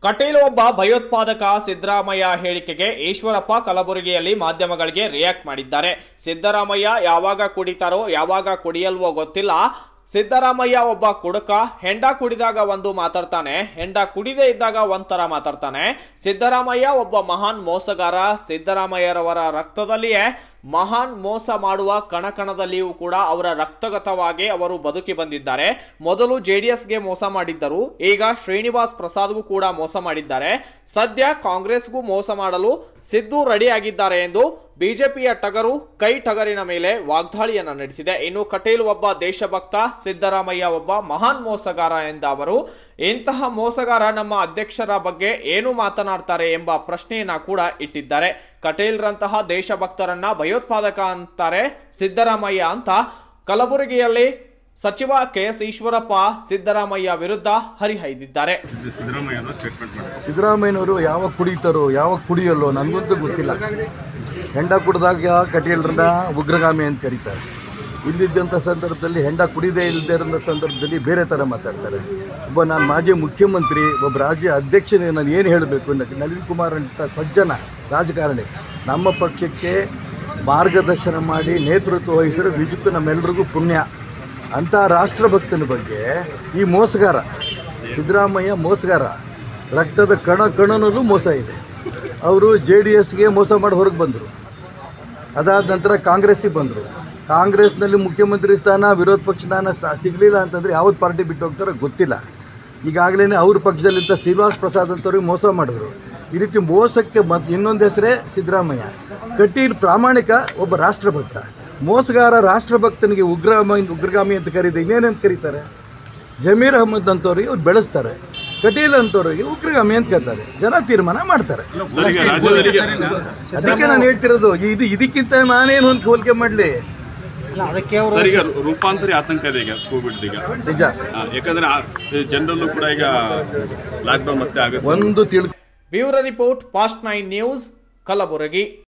ಕಟೀಲು ಒಬ್ಬ ಭಯೋತ್ಪಾದಕ ಸಿದ್ದರಾಮಯ್ಯ ಹೇಳಿಕೆಗೆ ಈಶ್ವರಪ್ಪ ಕಲಬುರಗಿಯಲ್ಲಿ ಮಾಧ್ಯಮಗಳಿಗೆ ರಿಯಾಕ್ಟ್ ಮಾಡಿದ್ದಾರೆ ಸಿದ್ದರಾಮಯ್ಯ ಯಾವಾಗ ಕುಡಿತಾರೋ ಯಾವಾಗ ಕುಡಿಯಲ್ವೋ ಗೊತ್ತಿಲ್ಲ ಸಿದ್ದರಾಮಯ್ಯ ಒಬ್ಬ ಕುಡುಕ ಹೆಂಡ ಕುಡಿದಾಗ ಒಂದು ಮಾತಾಡ್ತಾನೆ ಹೆಂಡ ಕುಡಿದೇ ಇದ್ದಾಗ ಒಂಥರ ಮಾತಾಡ್ತಾನೆ ಸಿದ್ದರಾಮಯ್ಯ ಒಬ್ಬ ಮಹಾನ್ ಮೋಸಗಾರ ಸಿದ್ದರಾಮಯ್ಯರವರ ರಕ್ತದಲ್ಲಿಯೇ ಮಹಾನ್ ಮೋಸ ಮಾಡುವ ಕಣಕಣದಲ್ಲಿಯೂ ಕೂಡ ಅವರ ರಕ್ತಗತವಾಗಿ ಅವರು ಬದುಕಿ ಬಂದಿದ್ದಾರೆ ಮೊದಲು ಜೆಡಿಎಸ್ಗೆ ಮೋಸ ಮಾಡಿದ್ದರು ಈಗ ಶ್ರೀನಿವಾಸ್ ಪ್ರಸಾದ್ಗೂ ಕೂಡ ಮೋಸ ಮಾಡಿದ್ದಾರೆ ಸದ್ಯ ಕಾಂಗ್ರೆಸ್ಗೂ ಮೋಸ ಮಾಡಲು ಸಿದ್ದು ರೆಡಿ ಆಗಿದ್ದಾರೆ ಎಂದು ಬಿಜೆಪಿಯ ಟಗರು ಕೈ ಟಗರಿನ ಮೇಲೆ ವಾಗ್ದಾಳಿಯನ್ನ ನಡೆಸಿದೆ ಇನ್ನು ಕಟೀಲ್ ಒಬ್ಬ ದೇಶಭಕ್ತ ಸಿದ್ದರಾಮಯ್ಯ ಒಬ್ಬ ಮಹಾನ್ ಮೋಸಗಾರ ಎಂದ ಅವರು ಇಂತಹ ಮೋಸಗಾರ ನಮ್ಮ ಅಧ್ಯಕ್ಷರ ಬಗ್ಗೆ ಏನು ಮಾತನಾಡ್ತಾರೆ ಎಂಬ ಪ್ರಶ್ನೆಯನ್ನ ಕೂಡ ಇಟ್ಟಿದ್ದಾರೆ ಕಟೀಲ್ರಂತಹ ದೇಶಭಕ್ತರನ್ನ ಭಯೋತ್ಪಾದಕ ಅಂತಾರೆ ಸಿದ್ದರಾಮಯ್ಯ ಅಂತ ಕಲಬುರಗಿಯಲ್ಲಿ ಸಚಿವ ಕೆ ಎಸ್ ಈಶ್ವರಪ್ಪ ಸಿದ್ದರಾಮಯ್ಯ ವಿರುದ್ಧ ಹರಿಹಾಯ್ದಿದ್ದಾರೆ ಸಿದ್ದರಾಮಯ್ಯ ಅನ್ನೋ ಸ್ಟೇಟ್ಮೆಂಟ್ ಮಾಡಿದ್ರು ಸಿದ್ದರಾಮಯ್ಯನವರು ಯಾವಾಗ ಕುಡಿತಾರೋ ಯಾವಾಗ ಕುಡಿಯಲ್ಲೋ ನನಗಂತೂ ಗೊತ್ತಿಲ್ಲ ಹೆಂಡ ಕುಡಿದಾಗ ಕಟೀಲ್ರನ್ನ ಉಗ್ರಗಾಮಿ ಅಂತ ಕರೀತಾರೆ ಇಲ್ಲಿದ್ದಂಥ ಸಂದರ್ಭದಲ್ಲಿ ಹೆಂಡ ಕುಡಿದೇ ಇಲ್ಲದೆ ಇರೋ ಸಂದರ್ಭದಲ್ಲಿ ಬೇರೆ ಥರ ಮಾತಾಡ್ತಾರೆ ಒಬ್ಬ ನಾನು ಮಾಜಿ ಮುಖ್ಯಮಂತ್ರಿ ಒಬ್ಬ ರಾಜ್ಯ ಅಧ್ಯಕ್ಷನೇ ನಾನು ಏನು ಹೇಳಬೇಕು ನಳಿನ್ ಕುಮಾರ್ ಅಂತ ಸಜ್ಜನ ರಾಜಕಾರಣಿ ನಮ್ಮ ಪಕ್ಷಕ್ಕೆ ಮಾರ್ಗದರ್ಶನ ಮಾಡಿ ನೇತೃತ್ವ ವಹಿಸಿರೋ ನಿಜಕ್ಕೂ ನಮ್ಮೆಲ್ಲರಿಗೂ ಪುಣ್ಯ ಅಂಥ ರಾಷ್ಟ್ರಭಕ್ತನ ಬಗ್ಗೆ ಈ ಮೋಸಗಾರ ಸಿದ್ದರಾಮಯ್ಯ ಮೋಸಗಾರ ರಕ್ತದ ಕಣ ಕಣನಲ್ಲೂ ಮೋಸ ಇದೆ ಅವರು ಜೆ ಡಿ ಎಸ್ಗೆ ಮೋಸ ಮಾಡಿ ಹೊರಗೆ ಬಂದರು ಅದಾದ ನಂತರ ಕಾಂಗ್ರೆಸ್ಸಿಗೆ ಬಂದರು ಕಾಂಗ್ರೆಸ್ನಲ್ಲಿ ಮುಖ್ಯಮಂತ್ರಿ ಸ್ಥಾನ ವಿರೋಧ ಪಕ್ಷ ಸ್ಥಾನ ಸ- ಸಿಗಲಿಲ್ಲ ಅಂತಂದರೆ ಯಾವ್ದು ಪಾರ್ಟಿ ಬಿಟ್ಟು ಹೋಗ್ತಾರೋ ಗೊತ್ತಿಲ್ಲ ಈಗಾಗಲೇ ಅವ್ರ ಪಕ್ಷದಲ್ಲಿದ್ದ ಶ್ರೀನಿವಾಸ್ ಪ್ರಸಾದ್ ಅಂತವ್ರಿಗೆ ಮೋಸ ಮಾಡಿದ್ರು ಈ ರೀತಿ ಮೋಸಕ್ಕೆ ಮತ್ತು ಇನ್ನೊಂದು ಹೆಸರೇ ಸಿದ್ದರಾಮಯ್ಯ ಕಟೀಲ್ ಪ್ರಾಮಾಣಿಕ ಒಬ್ಬ ರಾಷ್ಟ್ರಭಕ್ತ ಮೋಸಗಾರ ರಾಷ್ಟ್ರಭಕ್ತನಿಗೆ ಉಗ್ರಗಾಮಿ ಉಗ್ರಗಾಮಿ ಅಂತ ಕರೀದೆ ಇನ್ನೇನಂತ ಕರೀತಾರೆ ಜಮೀರ್ ಅಹಮದ್ ಅಂತವ್ರಿಗೆ ಅವ್ರು ಬೆಳೆಸ್ತಾರೆ ಕಟೀಲ್ ಅಂತವ್ರಿಗೆ ಉಗ್ರಗಾಮಿ ಅಂತ ಕರೀತಾರೆ ಜನ ತೀರ್ಮಾನ ಮಾಡ್ತಾರೆ ಸರ್ ಈಗ ರಾಜ್ಯದಲ್ಲಿ ಅದಕ್ಕೆ ನಾನು ಹೇಳ್ತಿರೋದು ಇದು ಇದಕ್ಕಿಂತ ನಾನೇನು ಒಂದು ಹೋಲಿಕೆ ಮಾಡಲಿ ಸರ್ ಈಗ ರೂಪಾಂತರಿ ಆತಂಕ ಇದೆ ಈಗ ಕೋವಿಡ್ ಈಗ ನಿಜ ಆ, ಯಾಕಂದ್ರೆ ಜನರಲ್ಲೂ ಕೂಡ ಈಗ ಲಾಕ್ಡೌನ್ ಮತ್ತೆ ಆಗುತ್ತೆ ಒಂದು ತಿಳ್ bureau report fast nine news Kalaburagi